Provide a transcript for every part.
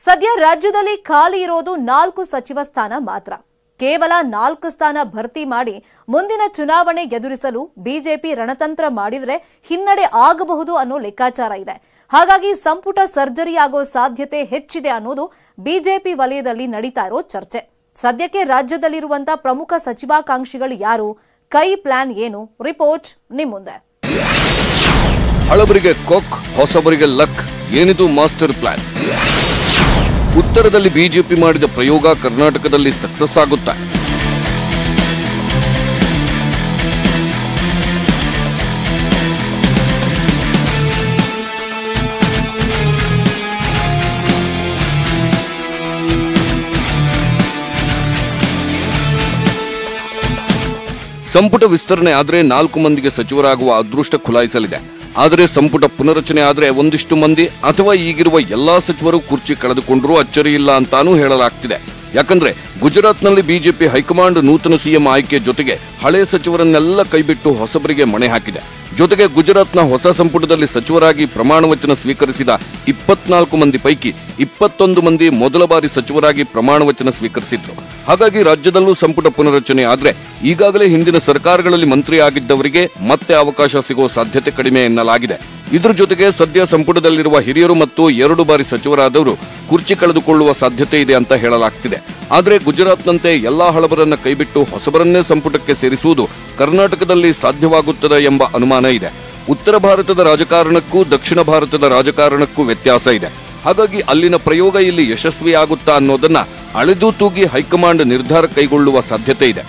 ಸದ್ಯ ರಾಜ್ಯದಲ್ಲಿ ಖಾಲಿ ಇರೋದು ನಾಲ್ಕು ಸಚಿವ ಸ್ಥಾನ ಮಾತ್ರ ಕೇವಲ ನಾಲ್ಕು ಸ್ಥಾನ ಭರ್ತಿ ಮಾಡಿ ಮುಂದಿನ ಚುನಾವಣೆ ಎದುರಿಸಲು ಬಿಜೆಪಿ ರಣತಂತ್ರ ಮಾಡಿದ್ರೆ ಹಿನ್ನಡೆ ಆಗಬಹುದು ಅನ್ನೋ ಲೆಕ್ಕಾಚಾರ ಇದೆ ಹಾಗಾಗಿ ಸಂಪುಟ ಸರ್ಜರಿ ಆಗೋ ಸಾಧ್ಯತೆ ಹೆಚ್ಚಿದೆ ಅನ್ನೋದು ಬಿಜೆಪಿ ವಲಯದಲ್ಲಿ ನಡೀತಾ ಇರೋ ಚರ್ಚೆ ಸದ್ಯಕ್ಕೆ ರಾಜ್ಯದಲ್ಲಿರುವಂತಹ ಪ್ರಮುಖ ಸಚಿವಾಕಾಂಕ್ಷಿಗಳು ಯಾರು ಕೈ ಪ್ಲಾನ್ ಏನು ರಿಪೋರ್ಟ್ ನಿಮ್ ಮುಂದೆ ಹಳಬರಿಗೆ ಕೊಕ್ ಹೊಸಬರಿಗೆ ಲಕ್ ಏನಿದು ಮಾಸ್ಟರ್ ಪ್ಲಾನ್ ಉತ್ತರದಲ್ಲಿ ಬಿಜೆಪಿ ಮಾಡಿದ ಪ್ರಯೋಗ ಕರ್ನಾಟಕದಲ್ಲಿ ಸಕ್ಸಸ್ ಆಗುತ್ತಾ ಸಂಪುಟ ವಿಸ್ತರಣೆ ಆದ್ರೆ ನಾಲ್ಕು ಮಂದಿಗೆ ಸಚಿವರಾಗುವ ಅದೃಷ್ಟ ಖುಲಾಯಿಸಲಿದೆ ಆದರೆ ಸಂಪುಟ ಪುನರಚನೆ ಆದ್ರೆ ಒಂದಿಷ್ಟು ಮಂದಿ ಅಥವಾ ಈಗಿರುವ ಎಲ್ಲಾ ಸಚಿವರು ಕುರ್ಚಿ ಕಳೆದುಕೊಂಡ್ರೂ ಅಚ್ಚರಿ ಇಲ್ಲ ಅಂತಾನೂ ಹೇಳಲಾಗ್ತಿದೆ ಯಾಕಂದ್ರೆ ಗುಜರಾತ್ನಲ್ಲಿ ಬಿಜೆಪಿ ಹೈಕಮಾಂಡ್ ನೂತನ ಸಿಎಂ ಆಯ್ಕೆ ಜೊತೆಗೆ ಹಳೆ ಸಚಿವರನ್ನೆಲ್ಲ ಕೈಬಿಟ್ಟು ಹೊಸಬರಿಗೆ ಮಣೆ ಹಾಕಿದೆ ಜೊತೆಗೆ ಗುಜರಾತ್ನ ಹೊಸ ಸಂಪುಟದಲ್ಲಿ ಸಚಿವರಾಗಿ ಪ್ರಮಾಣ ವಚನ ಸ್ವೀಕರಿಸಿದ ಇಪ್ಪತ್ನಾಲ್ಕು ಮಂದಿ ಪೈಕಿ ಇಪ್ಪತ್ತೊಂದು ಮಂದಿ ಮೊದಲ ಬಾರಿ ಸಚಿವರಾಗಿ ಪ್ರಮಾಣ ವಚನ ಸ್ವೀಕರಿಸಿದ್ರು ಹಾಗಾಗಿ ರಾಜ್ಯದಲ್ಲೂ ಸಂಪುಟ ಪುನರಚನೆ ಆದ್ರೆ ಈಗಾಗಲೇ ಹಿಂದಿನ ಸರ್ಕಾರಗಳಲ್ಲಿ ಮಂತ್ರಿ ಆಗಿದ್ದವರಿಗೆ ಮತ್ತೆ ಅವಕಾಶ ಸಿಗುವ ಸಾಧ್ಯತೆ ಕಡಿಮೆ ಎನ್ನಲಾಗಿದೆ ಇದ್ರ ಜೊತೆಗೆ ಸದ್ಯ ಸಂಪುಟದಲ್ಲಿರುವ ಹಿರಿಯರು ಮತ್ತು ಎರಡು ಬಾರಿ ಸಚಿವರಾದವರು ಕುರ್ಚಿ ಕಳೆದುಕೊಳ್ಳುವ ಸಾಧ್ಯತೆ ಇದೆ ಅಂತ ಹೇಳಲಾಗ್ತಿದೆ ಆದರೆ ಗುಜರಾತ್ನಂತೆ ಎಲ್ಲಾ ಹಳಬರನ್ನ ಕೈಬಿಟ್ಟು ಹೊಸಬರನ್ನೇ ಸಂಪುಟಕ್ಕೆ ಸೇರಿಸುವುದು ಕರ್ನಾಟಕದಲ್ಲಿ ಸಾಧ್ಯವಾಗುತ್ತದೆ ಎಂಬ ಅನುಮಾನ ಇದೆ ಉತ್ತರ ಭಾರತದ ರಾಜಕಾರಣಕ್ಕೂ ದಕ್ಷಿಣ ಭಾರತದ ರಾಜಕಾರಣಕ್ಕೂ ವ್ಯತ್ಯಾಸ ಇದೆ ಹಾಗಾಗಿ ಅಲ್ಲಿನ ಪ್ರಯೋಗ ಇಲ್ಲಿ ಯಶಸ್ವಿಯಾಗುತ್ತಾ ಅನ್ನೋದನ್ನ ಅಳೆದು ತೂಗಿ ಹೈಕಮಾಂಡ್ ನಿರ್ಧಾರ ಕೈಗೊಳ್ಳುವ ಸಾಧ್ಯತೆ ಇದೆ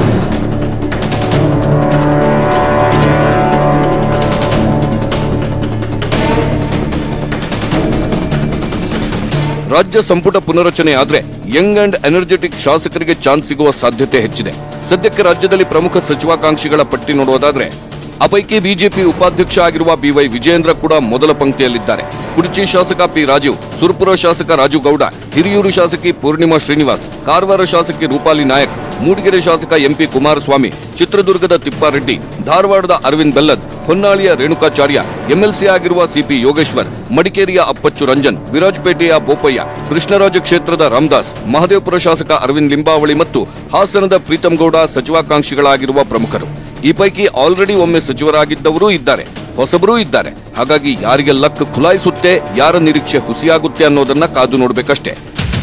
ರಾಜ್ಯ ಸಂಪುಟ ಪುನರಚನೆ ಆದ್ರೆ ಯಂಗ್ ಅಂಡ್ ಎನರ್ಜೆಟಿಕ್ ಶಾಸಕರಿಗೆ ಚಾನ್ಸ್ ಸಿಗುವ ಸಾಧ್ಯತೆ ಹೆಚ್ಚಿದೆ ಸದ್ಯಕ್ಕೆ ರಾಜ್ಯದಲ್ಲಿ ಪ್ರಮುಖ ಸಚಿವಾಕಾಂಕ್ಷಿಗಳ ಪಟ್ಟಿ ನೋಡೋದಾದ್ರೆ ಆ ಪೈಕಿ ಬಿಜೆಪಿ ಉಪಾಧ್ಯಕ್ಷ ಆಗಿರುವ ಬಿವೈ ವಿಜಯೇಂದ್ರ ಕೂಡ ಮೊದಲ ಪಂಕ್ತಿಯಲ್ಲಿದ್ದಾರೆ ಕುರ್ಚಿ ಶಾಸಕ ಪಿ ರಾಜೀವ್ ಸುರಪುರ ಶಾಸಕ ರಾಜು ಗೌಡ ಹಿರಿಯೂರು ಶಾಸಕಿ ಪೂರ್ಣಿಮಾ ಶ್ರೀನಿವಾಸ್ ಕಾರವಾರ ಶಾಸಕಿ ರೂಪಾಲಿ ನಾಯಕ್ ಮೂಡಿಗೆರೆ ಶಾಸಕ ಎಂಪಿ ಕುಮಾರಸ್ವಾಮಿ ಚಿತ್ರದುರ್ಗದ ತಿಪ್ಪಾರೆಡ್ಡಿ ಧಾರವಾಡದ ಅರವಿಂದ್ ಬೆಲ್ಲದ್ ಹೊನ್ನಾಳಿಯ ರೇಣುಕಾಚಾರ್ಯ ಎಂಎಲ್ಸಿ ಆಗಿರುವ ಸಿಪಿ ಯೋಗೇಶ್ವರ್ ಮಡಿಕೇರಿಯ ಅಪ್ಪಚ್ಚು ರಂಜನ್ ವಿರಾಜಪೇಟೆಯ ಬೋಪಯ್ಯ ಕೃಷ್ಣರಾಜ ಕ್ಷೇತ್ರದ ರಾಮದಾಸ್ ಮಹದೇವಪುರ ಶಾಸಕ ಅರವಿಂದ್ ಲಿಂಬಾವಳಿ ಮತ್ತು ಹಾಸನದ ಪ್ರೀತಂ ಗೌಡ ಸಚಿವಾಕಾಂಕ್ಷಿಗಳಾಗಿರುವ ಪ್ರಮುಖರು ಈ ಪೈಕಿ ಆಲ್ರೆಡಿ ಒಮ್ಮೆ ಸಚಿವರಾಗಿದ್ದವರೂ ಇದ್ದಾರೆ ಹೊಸಬರೂ ಇದ್ದಾರೆ ಹಾಗಾಗಿ ಯಾರಿಗೆ ಲಕ್ ಖುಲಾಯಿಸುತ್ತೆ ಯಾರ ನಿರೀಕ್ಷೆ ಹುಸಿಯಾಗುತ್ತೆ ಅನ್ನೋದನ್ನ ಕಾದು ನೋಡ್ಬೇಕಷ್ಟೇ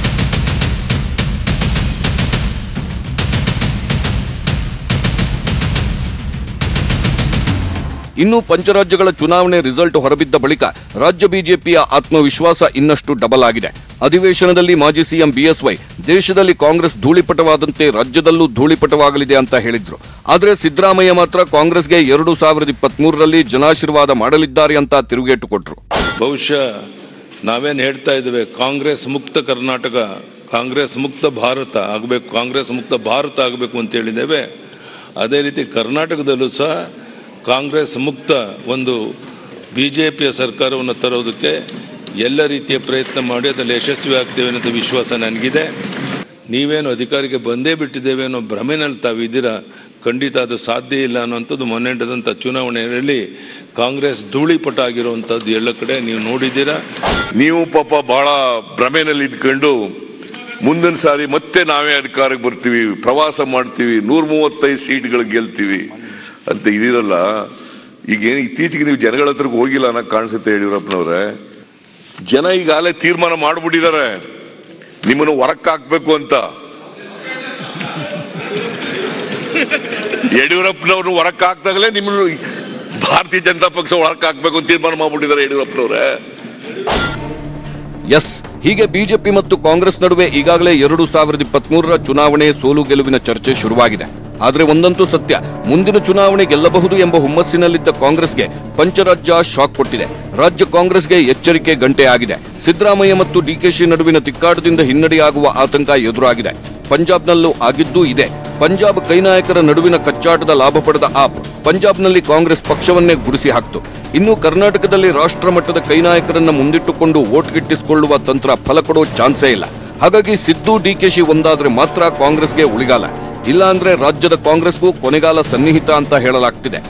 ಇನ್ನು ಪಂಚರಾಜ್ಯಗಳ ಚುನಾವಣೆ ರಿಸಲ್ಟ್ ಹೊರಬಿದ್ದ ಬಳಿಕ ರಾಜ್ಯ ಬಿಜೆಪಿಯ ಆತ್ಮವಿಶ್ವಾಸ ಇನ್ನಷ್ಟು ಡಬಲ್ ಆಗಿದೆ ಅಧಿವೇಶನದಲ್ಲಿ ಮಾಜಿ ಸಿಎಂ ಬಿಎಸ್ವೈ ದೇಶದಲ್ಲಿ ಕಾಂಗ್ರೆಸ್ ಧೂಳಿಪಟವಾದಂತೆ ರಾಜ್ಯದಲ್ಲೂ ಧೂಳಿಪಟವಾಗಲಿದೆ ಅಂತ ಹೇಳಿದ್ರು ಆದರೆ ಸಿದ್ದರಾಮಯ್ಯ ಮಾತ್ರ ಕಾಂಗ್ರೆಸ್ಗೆ ಎರಡು ಸಾವಿರದ ಇಪ್ಪತ್ಮೂರರಲ್ಲಿ ಜನಾಶೀರ್ವಾದ ಮಾಡಲಿದ್ದಾರೆ ಅಂತ ತಿರುಗೇಟು ಕೊಟ್ರು ಬಹುಶಃ ನಾವೇನು ಹೇಳ್ತಾ ಇದ್ದೇವೆ ಕಾಂಗ್ರೆಸ್ ಮುಕ್ತ ಕರ್ನಾಟಕ ಕಾಂಗ್ರೆಸ್ ಮುಕ್ತ ಭಾರತ ಆಗಬೇಕು ಕಾಂಗ್ರೆಸ್ ಮುಕ್ತ ಭಾರತ ಆಗಬೇಕು ಅಂತ ಹೇಳಿದ್ದೇವೆ ಅದೇ ರೀತಿ ಕರ್ನಾಟಕದಲ್ಲೂ ಸಹ ಕಾಂಗ್ರೆಸ್ ಮುಕ್ತ ಒಂದು ಬಿ ಜೆ ಪಿಯ ಸರ್ಕಾರವನ್ನು ತರೋದಕ್ಕೆ ಎಲ್ಲ ರೀತಿಯ ಪ್ರಯತ್ನ ಮಾಡಿ ಅದರಲ್ಲಿ ಯಶಸ್ವಿ ಆಗ್ತೇವೆ ಅನ್ನೋ ವಿಶ್ವಾಸ ನನಗಿದೆ ನೀವೇನು ಅಧಿಕಾರಕ್ಕೆ ಬಂದೇ ಬಿಟ್ಟಿದ್ದೇವೆ ಅನ್ನೋ ಭ್ರಮೆನಲ್ಲಿ ತಾವಿದ್ದೀರಾ ಖಂಡಿತ ಅದು ಸಾಧ್ಯ ಇಲ್ಲ ಅನ್ನೋಂಥದ್ದು ಮೊನ್ನೆ ನಡೆದಂಥ ಚುನಾವಣೆಯಲ್ಲಿ ಕಾಂಗ್ರೆಸ್ ಧೂಳಿಪಟ ಆಗಿರುವಂಥದ್ದು ಎಲ್ಲ ಕಡೆ ನೀವು ನೋಡಿದ್ದೀರಾ ನೀವು ಪಾಪ ಬಹಳ ಭ್ರಮೆನಲ್ಲಿ ಇದ್ಕೊಂಡು ಮುಂದಿನ ಸಾರಿ ಮತ್ತೆ ನಾವೇ ಅಧಿಕಾರಕ್ಕೆ ಬರ್ತೀವಿ ಪ್ರವಾಸ ಮಾಡ್ತೀವಿ ನೂರ ಮೂವತ್ತೈದು ಸೀಟ್ಗಳು ಗೆಲ್ತೀವಿ ಅಂತ ಇದಿರಲ್ಲ ಈಗ ಏನು ಇತ್ತೀಚೆಗೆ ನೀವು ಜನಗಳ ಹತ್ರಕ್ಕೆ ಹೋಗಿಲ್ಲ ಅನ್ನೋ ಕಾಣಿಸುತ್ತೆ ಯಡಿಯೂರಪ್ಪನವ್ರೆ ಜನ ಈಗಾಗಲೇ ತೀರ್ಮಾನ ಮಾಡ್ಬಿಟ್ಟಿದ್ದಾರೆ ನಿಮ್ಮನ್ನು ಹೊರಕ್ಕೆ ಹಾಕ್ಬೇಕು ಅಂತ ಯಡಿಯೂರಪ್ಪನವ್ರನ್ನ ಹೊರಕ್ಕೆ ಹಾಕ್ದಾಗಲೇ ನಿಮ್ಮನ್ನು ಭಾರತೀಯ ಜನತಾ ಪಕ್ಷ ಹೊರಕ್ಕೆ ಹಾಕ್ಬೇಕು ಅಂತ ತೀರ್ಮಾನ ಮಾಡ್ಬಿಟ್ಟಿದ್ದಾರೆ ಯಡಿಯೂರಪ್ಪನವ್ರೆ ಎಸ್ ಹೀಗೆ ಬಿಜೆಪಿ ಮತ್ತು ಕಾಂಗ್ರೆಸ್ ನಡುವೆ ಈಗಾಗಲೇ ಎರಡು ಸಾವಿರದ ಇಪ್ಪತ್ಮೂರರ ಚುನಾವಣೆ ಸೋಲು ಗೆಲುವಿನ ಚರ್ಚೆ ಶುರುವಾಗಿದೆ ಆದರೆ ಒಂದಂತೂ ಸತ್ಯ ಮುಂದಿನ ಚುನಾವಣೆ ಗೆಲ್ಲಬಹುದು ಎಂಬ ಹುಮ್ಮಸ್ಸಿನಲ್ಲಿದ್ದ ಕಾಂಗ್ರೆಸ್ಗೆ ಪಂಚರಾಜ್ಯ ಶಾಕ್ ಕೊಟ್ಟಿದೆ ರಾಜ್ಯ ಕಾಂಗ್ರೆಸ್ಗೆ ಎಚ್ಚರಿಕೆ ಗಂಟೆ ಆಗಿದೆ ಸಿದ್ದರಾಮಯ್ಯ ಮತ್ತು ಡಿಕೆಶಿ ನಡುವಿನ ತಿಕ್ಕಾಟದಿಂದ ಹಿನ್ನಡೆಯಾಗುವ ಆತಂಕ ಎದುರಾಗಿದೆ ಪಂಜಾಬ್ನಲ್ಲೂ ಆಗಿದ್ದೂ ಇದೆ ಪಂಜಾಬ್ ಕೈನಾಯಕರ ನಡುವಿನ ಕಚ್ಚಾಟದ ಲಾಭ ಪಡೆದ ಆಪ್ ಪಂಜಾಬ್ನಲ್ಲಿ ಕಾಂಗ್ರೆಸ್ ಪಕ್ಷವನ್ನೇ ಗುಡಿಸಿ ಹಾಕ್ತು ಇನ್ನು ಕರ್ನಾಟಕದಲ್ಲಿ ರಾಷ್ಟ್ರ ಮಟ್ಟದ ಕೈನಾಯಕರನ್ನ ಮುಂದಿಟ್ಟುಕೊಂಡು ವೋಟ್ ಗಿಟ್ಟಿಸಿಕೊಳ್ಳುವ ತಂತ್ರ ಫಲ ಕೊಡೋ ಚಾನ್ಸೇ ಇಲ್ಲ ಹಾಗಾಗಿ ಸಿದ್ದು ಡಿಕೆಶಿ ಒಂದಾದ್ರೆ ಮಾತ್ರ ಕಾಂಗ್ರೆಸ್ಗೆ ಉಳಿಗಾಲ ಇಲ್ಲ ಅಂದ್ರೆ ರಾಜ್ಯದ ಕಾಂಗ್ರೆಸ್ಗೂ ಕೊನೆಗಾಲ ಸನ್ನಿಹಿತ ಅಂತ ಹೇಳಲಾಗ್ತಿದೆ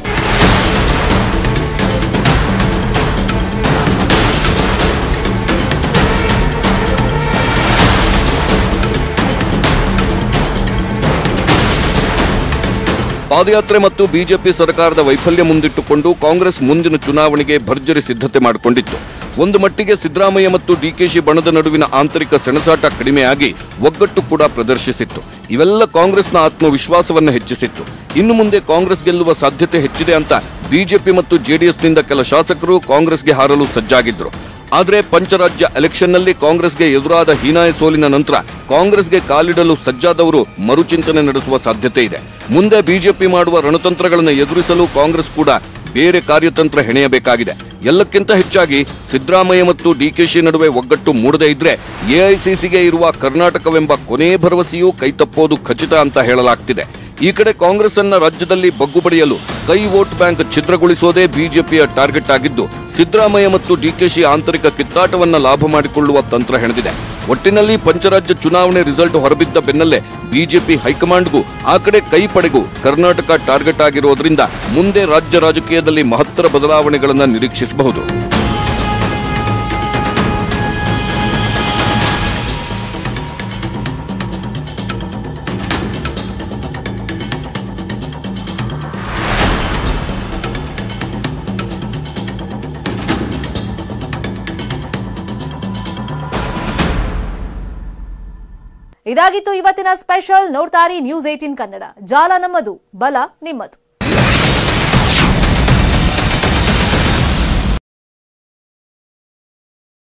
ಪಾದಯಾತ್ರೆ ಮತ್ತು ಬಿಜೆಪಿ ಸರ್ಕಾರದ ವೈಫಲ್ಯ ಮುಂದಿಟ್ಟುಕೊಂಡು ಕಾಂಗ್ರೆಸ್ ಮುಂದಿನ ಚುನಾವಣೆಗೆ ಭರ್ಜರಿ ಸಿದ್ಧತೆ ಮಾಡಿಕೊಂಡಿತ್ತು ಒಂದು ಮಟ್ಟಿಗೆ ಸಿದ್ದರಾಮಯ್ಯ ಮತ್ತು ಡಿಕೆಶಿ ಬಣದ ನಡುವಿನ ಆಂತರಿಕ ಸೆಣಸಾಟ ಕಡಿಮೆಯಾಗಿ ಒಗ್ಗಟ್ಟು ಕೂಡ ಪ್ರದರ್ಶಿಸಿತ್ತು ಇವೆಲ್ಲ ಕಾಂಗ್ರೆಸ್ನ ಆತ್ಮವಿಶ್ವಾಸವನ್ನು ಹೆಚ್ಚಿಸಿತ್ತು ಇನ್ನು ಮುಂದೆ ಕಾಂಗ್ರೆಸ್ ಗೆಲ್ಲುವ ಸಾಧ್ಯತೆ ಹೆಚ್ಚಿದೆ ಅಂತ ಬಿಜೆಪಿ ಮತ್ತು ಜೆಡಿಎಸ್ನಿಂದ ಕೆಲ ಶಾಸಕರು ಕಾಂಗ್ರೆಸ್ಗೆ ಹಾರಲು ಸಜ್ಜಾಗಿದ್ರು ಆದರೆ ಪಂಚರಾಜ್ಯ ಎಲೆಕ್ಷನ್ನಲ್ಲಿ ಕಾಂಗ್ರೆಸ್ಗೆ ಎದುರಾದ ಹೀನಾಯ ಸೋಲಿನ ನಂತರ ಕಾಂಗ್ರೆಸ್ಗೆ ಕಾಲಿಡಲು ಸಜ್ಜಾದವರು ಮರುಚಿಂತನೆ ನಡೆಸುವ ಸಾಧ್ಯತೆ ಇದೆ ಮುಂದೆ ಬಿಜೆಪಿ ಮಾಡುವ ರಣತಂತ್ರಗಳನ್ನು ಎದುರಿಸಲು ಕಾಂಗ್ರೆಸ್ ಕೂಡ ಬೇರೆ ಕಾರ್ಯತಂತ್ರ ಹೆಣೆಯಬೇಕಾಗಿದೆ ಎಲ್ಲಕ್ಕಿಂತ ಹೆಚ್ಚಾಗಿ ಸಿದ್ದರಾಮಯ್ಯ ಮತ್ತು ಡಿಕೆಶಿ ನಡುವೆ ಒಗ್ಗಟ್ಟು ಮೂಡದೇ ಇದ್ರೆ ಎಐಸಿಸಿಗೆ ಇರುವ ಕರ್ನಾಟಕವೆಂಬ ಕೊನೆ ಭರವಸೆಯೂ ಕೈತಪ್ಪೋದು ಖಚಿತ ಅಂತ ಹೇಳಲಾಗ್ತಿದೆ ಈ ಕಡೆ ಕಾಂಗ್ರೆಸ್ ಅನ್ನ ರಾಜ್ಯದಲ್ಲಿ ಬಗ್ಗು ಬಡಿಯಲು ಕೈ ವೋಟ್ ಬ್ಯಾಂಕ್ ಛಿದ್ರಗೊಳಿಸೋದೇ ಬಿಜೆಪಿಯ ಟಾರ್ಗೆಟ್ ಆಗಿದ್ದು ಸಿದ್ದರಾಮಯ್ಯ ಮತ್ತು ಡಿಕೆಶಿ ಆಂತರಿಕ ಕಿತ್ತಾಟವನ್ನ ಲಾಭ ಮಾಡಿಕೊಳ್ಳುವ ತಂತ್ರ ಹೆಣೆದಿದೆ ಒಟ್ಟಿನಲ್ಲಿ ಪಂಚರಾಜ್ಯ ಚುನಾವಣೆ ರಿಸಲ್ಟ್ ಹೊರಬಿದ್ದ ಬೆನ್ನಲ್ಲೇ ಬಿಜೆಪಿ ಹೈಕಮಾಂಡ್ಗೂ ಆ ಕಡೆ ಕೈ ಪಡೆಗೂ ಕರ್ನಾಟಕ ಟಾರ್ಗೆಟ್ ಆಗಿರೋದ್ರಿಂದ ಮುಂದೆ ರಾಜ್ಯ ರಾಜಕೀಯದಲ್ಲಿ ಮಹತ್ತರ ಬದಲಾವಣೆಗಳನ್ನ ನಿರೀಕ್ಷಿಸಬಹುದು ಇದಾಗಿತ್ತು ಇವತ್ತಿನ ಸ್ಪೆಷಲ್ ನೋಡ್ತಾರಿ ನ್ಯೂಸ್ ಏಟೀನ್ ಕನ್ನಡ ಜಾಲ ನಮ್ಮದು ಬಲ ನಿಮ್ಮದು